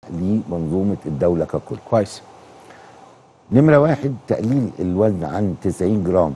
لمنظومه الدوله ككل كويس نمره واحد تقليل الوزن عن 90 جرام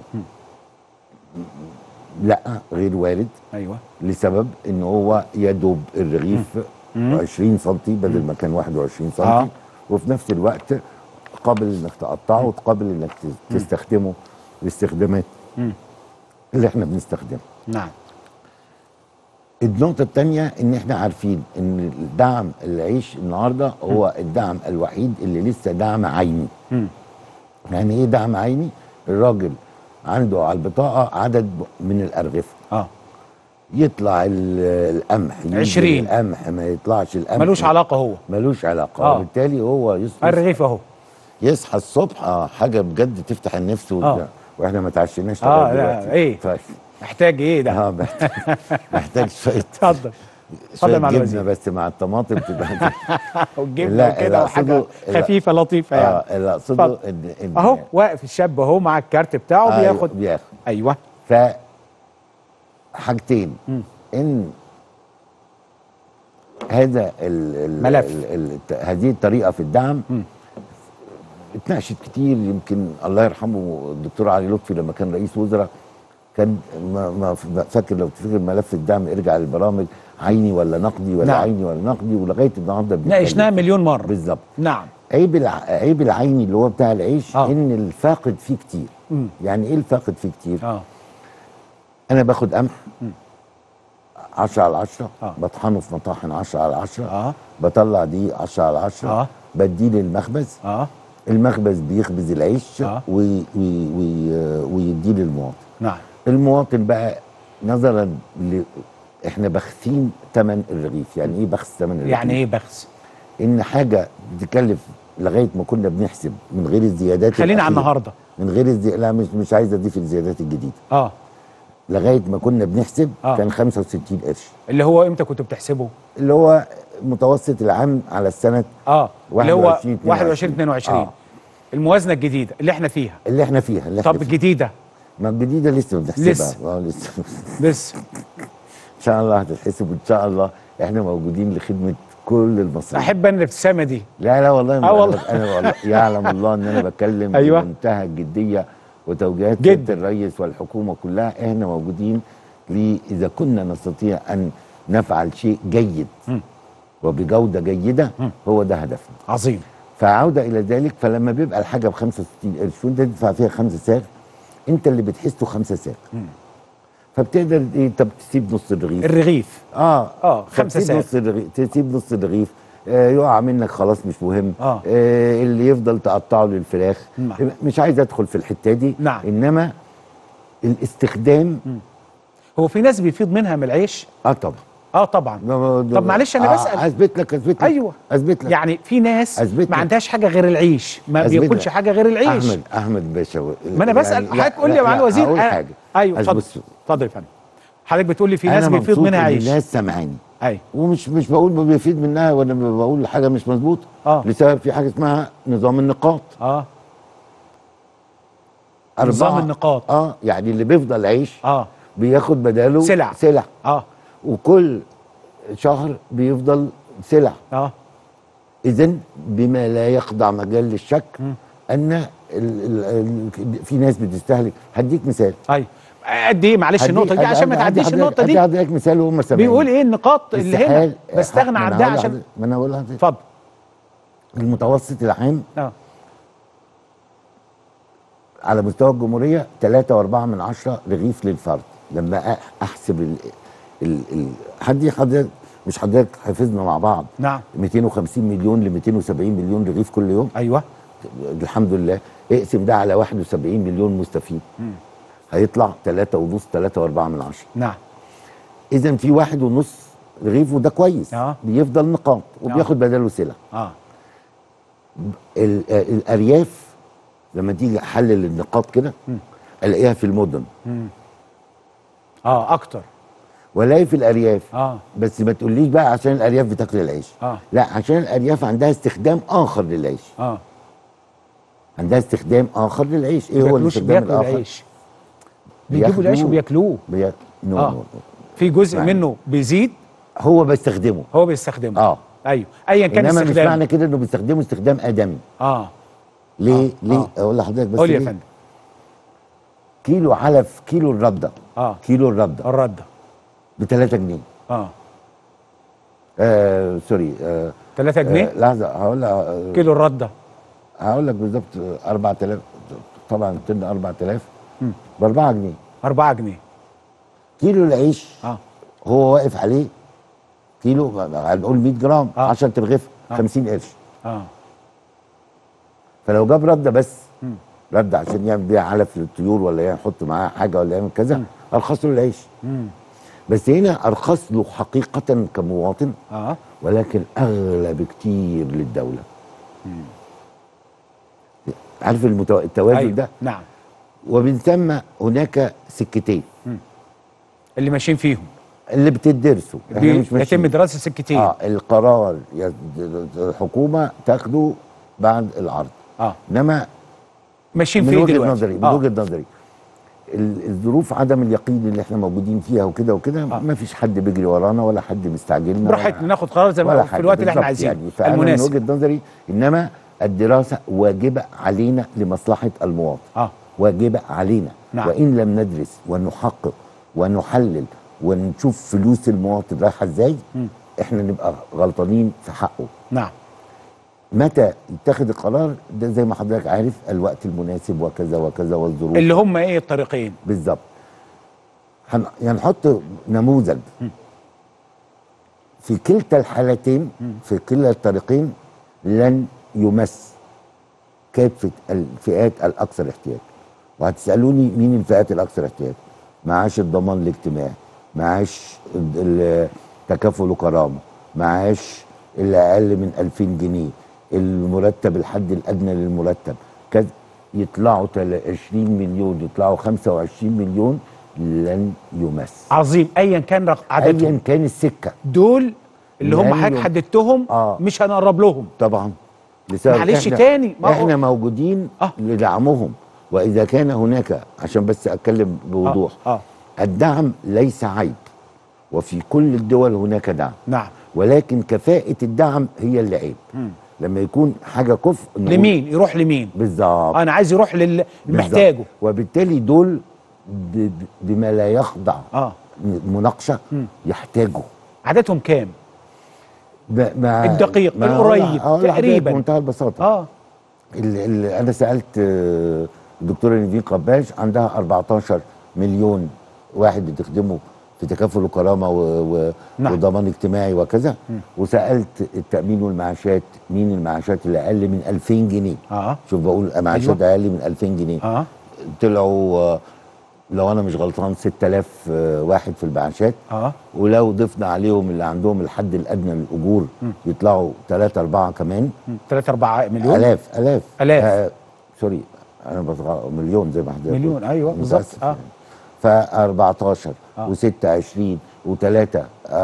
لا غير وارد ايوه لسبب ان هو يدوب الرغيف 20 سم بدل ما كان 21 سم آه. وفي نفس الوقت قابل انك تقطعه وقابل انك تس- تستخدمه الاستخدامات اللي احنا بنستخدمها نعم النقطة الثانية إن إحنا عارفين إن الدعم العيش النهاردة هو الدعم الوحيد اللي لسه دعم عيني. يعني إيه دعم عيني؟ الراجل عنده على البطاقة عدد من الأرغفة. اه يطلع ال- القمح ينزل 20. القمح ما يطلعش القمح ملوش علاقه هو ملوش علاقة آه. وبالتالي هو يصحى الرغيف اهو يصحى الصبح آه حاجة بجد تفتح النفس وبتاع. آه. واحنا ما تعشيناش آه، لغاية لا، دلوقتي. إيه؟ ف... محتاج ايه ده اه محتاج محتاج شوية اتفضل اتفضل شوية مع جبنة الوزير بس مع الطماطم تبقى والجبنه لا، وكده اللي وحاجه أقصده- خفيفه لطيفه يعني اه اللي اقصده اتفضل. ان ان اهو واقف الشاب اهو مع الكارت بتاعه أيوة، بياخد بياخد ايوه ف حاجتين ان هذا ال ال ملف. ال ال هذه الطريقه في الدعم اتناقشت كتير يمكن الله يرحمه الدكتور علي لطفي لما كان رئيس وزراء كان ما ما فاكر لو تفتكر ملف الدعم ارجع للبرامج عيني ولا نقدي ولا نعم. عيني ولا نقدي ولغايه النهارده بنتكلم. ناقشناه مليون مره بالظبط نعم عيب الع... عيب العيني اللي هو بتاع العيش آه. آه. ان الفاقد فيه كتير مم. يعني ايه الفاقد فيه كتير اه انا باخد قمح 10 على 10 آه. بطحنه في مطاحن 10 على 10 اه بطلع دي 10 على 10 آه. بديه للمخبز اه المخبز بيخبز العيش آه. وي... وي... وي... ويديه للمواطن نعم المواطن بقى نظرا ل... احنا باخسين ثمن الرغيف يعني ايه بخس ثمن الرغيف يعني ايه بخس ان حاجه بتكلف لغايه ما كنا بنحسب من غير الزيادات خلينا على الأخيرة. النهارده من غير الزي... لا مش مش عايز اضيف الزيادات الجديده اه لغايه ما كنا بنحسب آه. آه. كان 65 قرش اللي هو امتى كنت بتحسبه اللي هو متوسط العام على السنه اه اللي هو 21 21 22 آه. الموازنه الجديده اللي احنا فيها اللي احنا فيها اللي احنا طب فيها. الجديده ما الجديده لسه بنحسبها لسه. اه لسه لسه ان شاء الله هتتحسب وان شاء الله احنا موجودين لخدمه كل المصريين احب انا الابتسامه دي لا لا والله ما آه أنا والله. بك- انا والله يعلم الله ان انا بتكلم أيوة. بمنتهى الجديه وتوجيهات جدا. سياده الرئيس والحكومه كلها احنا موجودين لي اذا كنا نستطيع ان نفعل شيء جيد وبجوده جيده هو ده هدفنا عظيم فعوده الى ذلك فلما بيبقى الحاجه ب 65 قرش وانت تدفع فيها خمسه ساغ انت اللي بتحسه خمسه ساغ فبتقدر ايه طب تسيب نص الرغيف الرغيف اه آه، خمسة فتسيب ساغ. نص الرغيف تسيب نص الرغيف آه يقع منك خلاص مش مهم آه. آه اللي يفضل تقطعه للفراخ نعم. مش عايز ادخل في الحته دي نعم. انما الاستخدام هو في ناس بيفيض منها من العيش اه طبعا اه طبعا طب معلش انا آه بسال اثبت لك اثبت لك ايوه اثبت لك يعني في ناس أثبت ما لك. عندهاش حاجه غير العيش ما أثبت بياكلش لك. حاجه غير العيش احمد احمد باشا و- ما انا بسال يعني لا- حضرتك قول لي لا- يا معالي لا، الوزير هقول أنا- حاجه ايوه بس اتفضل بص، اتفضل يا فندم حضرتك بتقول لي في انا ناس بيفيض مبسوط منها إن عيش الناس سامعاني ايوه ومش مش بقول ما بيفيد منها ولا بقول حاجه مش مظبوطه آه. لسبب في حاجه اسمها نظام النقاط اه أربعة- نظام النقاط. اه يعني اللي بيفضل عيش اه بياخد بداله سلع. سلع اه وكل شهر بيفضل سلع اه اذا بما لا يخضع مجال للشك ان ال ال ال في ناس بتستهلك هديك مثال ايوه قد ايه معلش هديك- النقطه دي هدي- عشان ما هدي تعديش حضرتك- النقطه هدي دي حضرتك مثال وهم سامعين بيقول ايه النقاط اللي هنا استحال بستغنى ما عن أنا ده هقول عشان لحضرتك- ما انا هقول لحضرتك اتفضل المتوسط العام اه على مستوى الجمهوريه 3.4 من عشرة رغيف للفرد لما أ- احسب ال ال ال حد حضرتك مش حضرتك حفظنا مع بعض نعم 250 مليون ل 270 مليون رغيف كل يوم ايوه الحمد لله اقسم ده على 71 مليون مستفيد هيطلع 3 ونص 3 و4 من عشرة نعم اذا في واحد ونص رغيف وده كويس آه. بيفضل نقاط وبياخد بداله سلع اه ال- آه، الارياف لما تيجي احلل النقاط كده الاقيها في المدن اه اكتر والاقي في الارياف اه بس ما تقوليش بقى عشان الارياف بتاكل العيش آه. لا عشان الارياف عندها استخدام اخر للعيش اه عندها استخدام اخر للعيش ايه هو بياكلوش الاستخدام بياكلوا الاخر العيش بيجيبوا العيش بياخدوه. وبياكلوه بياك... نو آه. نو نو. في جزء يعني. منه بيزيد هو بيستخدمه هو بيستخدمه اه ايوه ايا كان انما مش استخدامه معنى كده انه بيستخدمه استخدام ادمي اه ليه آه، ليه آه. اقول لحضرتك بس قول يا ليه؟ فندم كيلو علف كيلو الرده اه كيلو الرده الرده ب 3 جنيه اه آه سوري آه 3 آه جنيه لحظه هقول آه كيلو الرده هقول لك بالظبط آه، 4000 طبعا الطن 4000 ب 4 جنيه 4 جنيه كيلو العيش اه هو واقف عليه كيلو هنقول 100 جرام آه. 10 ترغيف آه. 50 قرش اه فلو جاب رده بس رده عشان يعمل بيها علف للطيور ولا يحط معاها حاجه ولا يعمل كذا ارخص له العيش مم. بس هنا ارخص له حقيقه كمواطن اه ولكن اغلى بكتير للدوله عارف المتو... التوازن أيوة. ده نعم ومن ثم هناك سكتين اللي ماشيين فيهم اللي بتدرسوا احنا بي- مش ماشيين. يتم دراسه سكتين اه القرار يد- الحكومه تاخده بعد العرض اه انما ماشيين من فيه وجهه دلوقتي نظري من آه. وجهه نظري ال- الظروف عدم اليقين اللي احنا موجودين فيها وكده وكده آه. ما فيش حد بيجري ورانا ولا حد مستعجلنا براحتنا ولا- ناخد قرار زي ما ولا في حاجة الوقت اللي احنا بالظبط عايزينه يعني فأنا من المناسب وجهه نظري انما الدراسه واجبه علينا لمصلحه المواطن اه واجبه علينا نعم. وان لم ندرس ونحقق ونحلل ونشوف فلوس المواطن رايحه ازاي احنا نبقى غلطانين في حقه نعم متى يتخذ القرار ده زي ما حضرتك عارف الوقت المناسب وكذا وكذا والظروف اللي هم ايه الطريقين بالظبط هن... يعني نحط نموذج في كلتا الحالتين في كلا الطريقين لن يمس كافة الفئات الأكثر احتياج وهتسألوني مين الفئات الأكثر احتياج معاش الضمان الاجتماعي معاش ال- ال- تكافل وكرامة معاش اللي أقل من 2000 جنيه المرتب الحد الأدنى للمرتب كذا يطلعوا تل- 20 مليون يطلعوا 25 مليون لن يمس عظيم ايا كان رق- عددهم ايا كان السكه دول اللي هم لن حضرتك يم- حددتهم آه. مش هنقرب لهم طبعا لسبب معلش إحنا تاني، ما هو- احنا موجودين آه. لدعمهم واذا كان هناك عشان بس اتكلم بوضوح اه, آه. الدعم ليس عيب وفي كل الدول هناك دعم نعم ولكن كفاءة الدعم هي اللي عيب لما يكون حاجة كفء نقول لمين يروح لمين بالظبط انا عايز يروح للي بالظبط. محتاجه وبالتالي دول ب- ب- بما لا يخضع اه مناقشة يحتاجوا عددهم كام ب- مع الدقيق، مع- القريب، أقول لحضرتك تقريباً. بمنتهى البساطة اه ال ال انا سالت آه، الدكتوره نيفين قباش عندها 14 مليون واحد بتخدمه في تكافل وكرامه و و نعم. وضمان اجتماعي وكذا وسالت التامين والمعاشات مين المعاشات اللي اقل من 2000 جنيه اه شوف بقول معاشات أيوة. اقل من 2000 جنيه اه طلعوا آه، لو انا مش غلطان 6000 آه، واحد في المعاشات اه ولو ضفنا عليهم اللي عندهم الحد الادنى للاجور يطلعوا 3 4 كمان 3 4 مليون الاف الاف آلاف. آه سوري انا بصغر مليون زي ما حضرتك مليون، قلت. أيوة، بالظبط، متأسف آه. يعني. ف 14 آه. و6 20 و3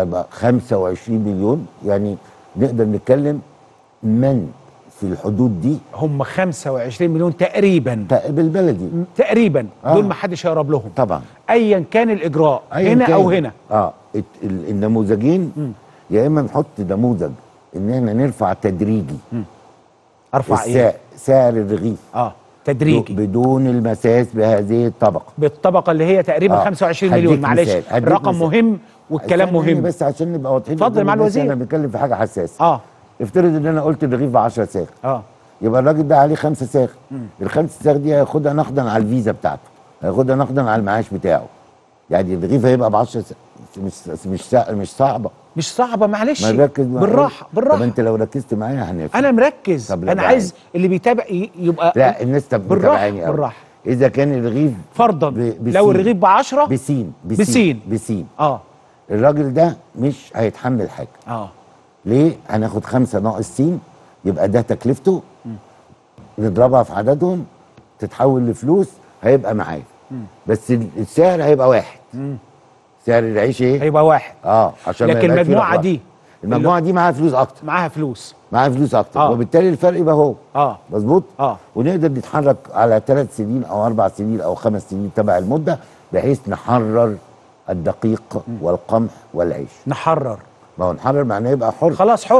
25 مليون يعني نقدر نتكلم من في الحدود دي هم 25 مليون تقريبا ت- بالبلدي تقريبا آه. دول ما حدش هيقرب لهم طبعا ايا كان الاجراء أياً هنا كان. او هنا اه الت- ال- النموذجين يا اما نحط نموذج ان احنا نرفع تدريجي ارفع ايه السعر سعر الرغيف اه تدريجي بدون المساس بهذه الطبقه بالطبقه اللي هي تقريبا آه. 25 هديك مليون معلش مثال، هديك الرقم مثال. مهم والكلام استنى مهم بس عشان نبقى واضحين اتفضل قدام مع الناس، الوزير. احنا بنتكلم في حاجه حساسه اه افترض ان انا قلت الرغيف ب 10 ساغ اه يبقى الراجل ده عليه خمسة ساغ الخمسة ساغ دي هياخدها نقدا على الفيزا بتاعته هياخدها نقدا على المعاش بتاعه يعني الرغيف هيبقى ب 10 ساغ مش مش سا- مش صعبه مش صعبه معلش ما نركز مع- بالراحه طب بالراحه انت لو ركزت معايا هنفهم انا مركز طب لا انا بقى عايز اللي بيتابع ي- يبقى لا الناس طب بالراحة، متابعاني قوي. بالراحة. اذا كان الرغيف فرضا ب- بسين. لو الرغيف ب 10 بسين بسين. بسين اه الراجل ده مش هيتحمل حاجه اه ليه؟ هناخد خمسة ناقص سين يبقى ده تكلفته نضربها في عددهم تتحول لفلوس هيبقى معايا بس ال- السعر هيبقى واحد سعر العيش ايه؟ هيبقى واحد اه عشان ما لكن يبقاش فيه المجموعة لخبطة. دي المجموعة دي معاها فلوس أكتر معاها فلوس معاها فلوس أكتر آه. وبالتالي الفرق يبقى هو اه مظبوط؟ اه ونقدر نتحرك على ثلاث سنين أو أربع سنين أو خمس سنين تبع المدة بحيث نحرر الدقيق والقمح والعيش نحرر ما هو نحرر معناه يبقى حر خلاص حر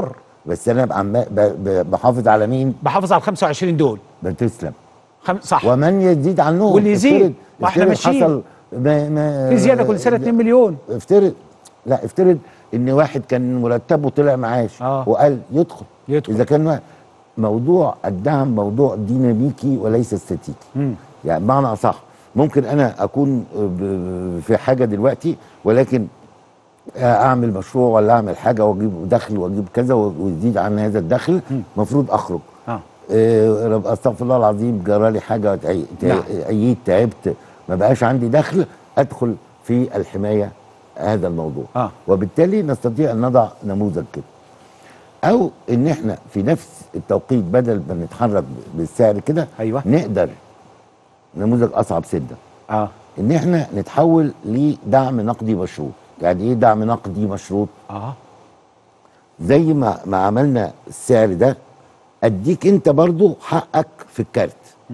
بس انا عم ب- ب- بحافظ على مين بحافظ على ال 25 دول بتسلم خم... صح ومن يزيد عنهم واللي يزيد. افترض- ما احنا افترض ماشيين. حصل ما ما في زياده كل سنه 2 مليون افترض لا افترض ان واحد كان مرتبه طلع معاش آه. وقال يدخل يدخل. اذا كان واحد موضوع الدعم موضوع ديناميكي وليس استاتيكي مم. يعني بمعنى اصح ممكن انا اكون ب- في حاجه دلوقتي ولكن اعمل مشروع ولا اعمل حاجه واجيب دخل واجيب كذا ويزيد عن هذا الدخل المفروض اخرج اه آه، رب استغفر الله العظيم جرالي حاجه تعي- تعي- نعم. عييت تعبت ما بقاش عندي دخل ادخل في الحمايه هذا الموضوع آه. وبالتالي نستطيع ان نضع نموذج كده او ان احنا في نفس التوقيت بدل ما نتحرك بالسعر كده أيوة. نقدر نموذج اصعب سده اه ان احنا نتحول لدعم نقدي مشروط يعني ايه دعم نقدي مشروط اه زي ما ما عملنا السعر ده اديك انت برضو حقك في الكارت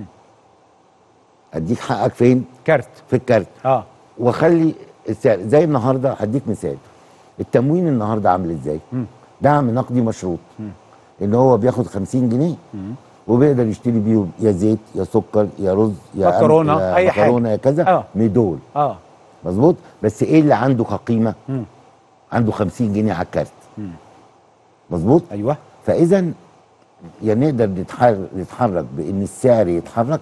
اديك حقك فين كارت في الكارت اه واخلي السعر زي النهارده هديك مثال التموين النهارده عامل ازاي دعم نقدي مشروط ان هو بياخد 50 جنيه وبيقدر يشتري بيهم يا زيت يا سكر يا رز يا قمح، مكرونة، يا أي حاجة. مكرونه يا كذا آه. من دول اه مظبوط بس ايه اللي عنده كقيمه مم. عنده 50 جنيه على الكارت مظبوط ايوه فاذا يا نقدر نتحرك نتحرك بان السعر يتحرك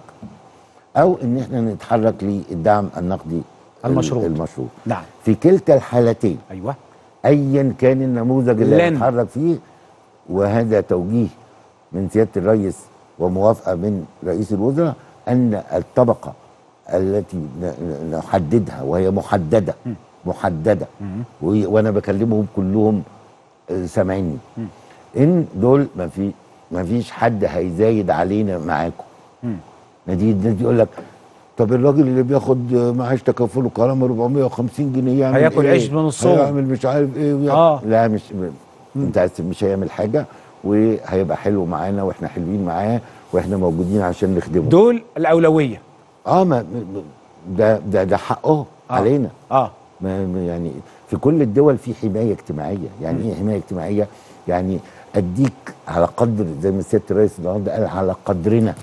او ان احنا نتحرك للدعم النقدي المشروط. المشروط نعم في كلتا الحالتين ايوه ايا كان النموذج اللي لن. هنتحرك فيه وهذا توجيه من سياده الرئيس وموافقه من رئيس الوزراء ان الطبقه التي ن- ن- نحددها وهي محدده محدده وهي- وانا بكلمهم كلهم آه، سامعيني ان دول ما في ما فيش حد هيزايد علينا معاكم نادي الناس يقول لك طب الراجل اللي بياخد معاش تكافل وكرامه 450 جنيه يعمل هياكل إيه؟ عيش من الصوم. هيعمل مش عارف ايه ويعمل آه. لا مش انت اسف مش هيعمل حاجه وهيبقى حلو معانا واحنا حلوين معاه واحنا موجودين عشان نخدمه دول الاولويه اه ما ما- ده ده ده حقه آه. علينا اه ما ما يعني في كل الدول في حمايه اجتماعيه يعني ايه حمايه اجتماعيه يعني اديك على قدر زي ما سياده الرئيس النهارده قال على قدرنا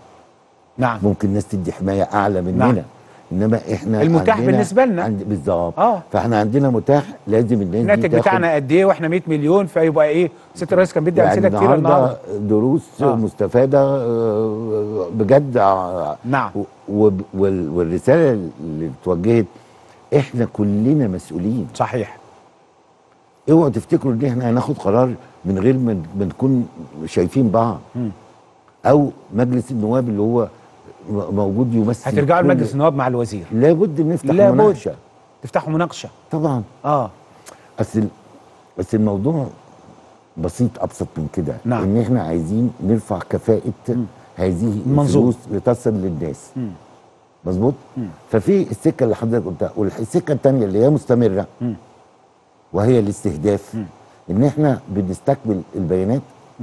نعم ممكن ناس تدي حمايه اعلى مننا نعم. نعم. انما احنا المتاح عندنا بالنسبة لنا. عند بالظبط آه. فاحنا عندنا متاح لازم الناس دي الناتج تاخد بتاعنا قد ايه واحنا 100 مليون فيبقى ايه ست الرئيس كان بيدي امثله كتير النهارده دروس آه. آه. مستفاده آه، بجد آه، نعم. و- وب- وال- والرساله اللي اتوجهت احنا كلنا مسؤولين صحيح اوعوا تفتكروا ان احنا هناخد قرار من غير ما ما نكون شايفين بعض او مجلس النواب اللي هو م- موجود يمثل هترجعوا كل- لمجلس النواب مع الوزير لابد نفتح لابد. مناقشه تفتحوا مناقشه طبعا اه اصل بس الموضوع بسيط ابسط من كده نعم. ان احنا عايزين نرفع كفاءه هذه المنظومة. الفلوس لتصل للناس مظبوط ففي السكه اللي حضرتك قلتها والسكه الثانيه اللي هي مستمره وهي الاستهداف ان احنا بنستقبل البيانات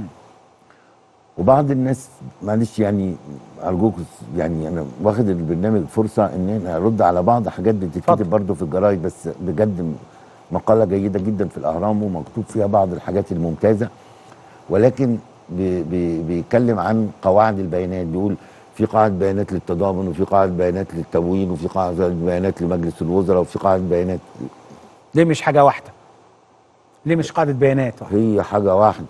وبعض الناس معلش يعني ارجوك يعني انا واخد البرنامج فرصه ان انا ارد على بعض حاجات اتفضل. بتتكتب برضه في الجرايد بس بجد مقاله جيده جدا في الاهرام ومكتوب فيها بعض الحاجات الممتازه ولكن بي بي بيتكلم عن قواعد البيانات بيقول في قاعده بيانات للتضامن وفي قاعده بيانات للتموين وفي قاعده بيانات لمجلس الوزراء وفي قاعده بيانات ليه مش حاجه واحده ليه مش قاعده بيانات واحدة؟ هي حاجه واحده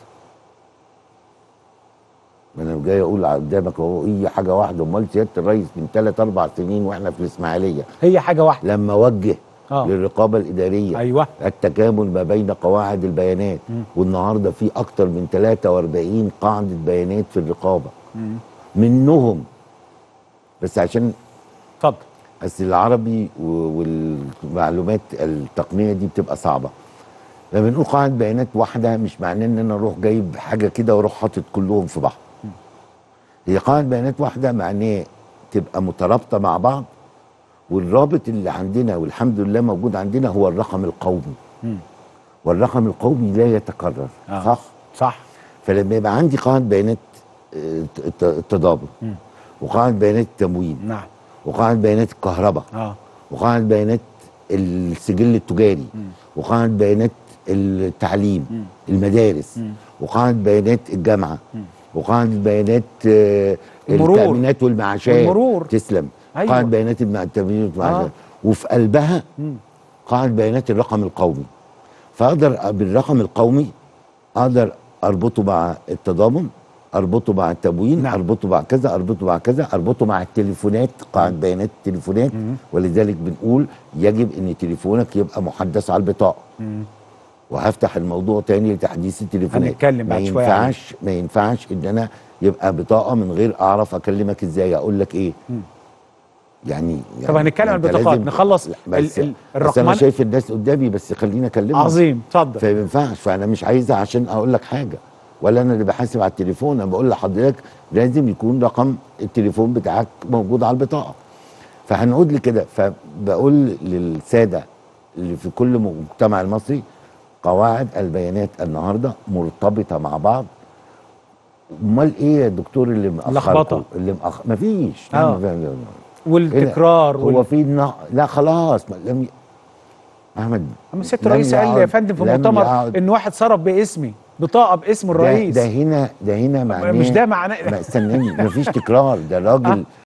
ما انا جاي اقول قدامك اهو هي حاجه واحده امال سياده الرئيس من ثلاث اربع سنين واحنا في الاسماعيليه هي حاجه واحده لما وجه آه. للرقابه الاداريه أيوة. التكامل ما بين قواعد البيانات والنهارده في اكتر من 43 قاعده بيانات في الرقابه منهم بس عشان اتفضل اصل العربي و- والمعلومات التقنيه دي بتبقى صعبه لما بنقول قاعده بيانات واحده مش معناه ان انا اروح جايب حاجه كده واروح حاطط كلهم في بعض هي قاعده بيانات واحده معناه تبقى مترابطه مع بعض والرابط اللي عندنا والحمد لله موجود عندنا هو الرقم القومي والرقم القومي لا يتكرر آه. صح صح فلما يبقى عندي قاعده بيانات آه، الت- التضامن وقاعده بيانات التموين نعم وقاعده بيانات الكهرباء اه وقاعده بيانات السجل التجاري وقاعده بيانات التعليم المدارس وقاعده بيانات الجامعه وقاعده بيانات آه، المرور. التامينات والمعاشات والمرور. تسلم أيوة. قاعده بيانات الم- التامينات والمعاشات وفي قلبها قاعده بيانات الرقم القومي فاقدر بالرقم القومي اقدر اربطه مع التضامن اربطه مع التموين نعم. نعم. اربطه مع كذا اربطه مع كذا اربطه مع التليفونات قاعده بيانات التليفونات ولذلك بنقول يجب ان تليفونك يبقى محدث على البطاقه وهفتح الموضوع تاني لتحديث التليفونات هنتكلم ما بعد شوية عليه. ينفعش ما ينفعش ان انا يبقى بطاقه من غير اعرف اكلمك ازاي اقول لك ايه يعني, يعني طب هنتكلم عن أنت البطاقات. لازم- نخلص لا، ال- بس, ال- بس الرقمنة. انا شايف الناس قدامي بس خليني اكلمهم عظيم اتفضل فما ينفعش فانا مش عايزها عشان اقول لك حاجه ولا انا اللي بحاسب على التليفون انا بقول لحضرتك لازم يكون رقم التليفون بتاعك موجود على البطاقه فهنقول لي كده فبقول للساده اللي في كل مجتمع المصري قواعد البيانات النهارده مرتبطه مع بعض امال ايه يا دكتور اللي مأخركم لخبطة. اللي مأخر مفيش آه. لا، لا، لا. والتكرار هو وال... في ن... لا خلاص ما- لم ي... احمد اما سياده لم الرئيس قال لي يا يعد- فندم في لم مؤتمر يعد- ان واحد صرف باسمي بطاقه باسم ده, الرئيس ده هنا ده هنا معناه مش ده معناه ما استناني مفيش تكرار ده راجل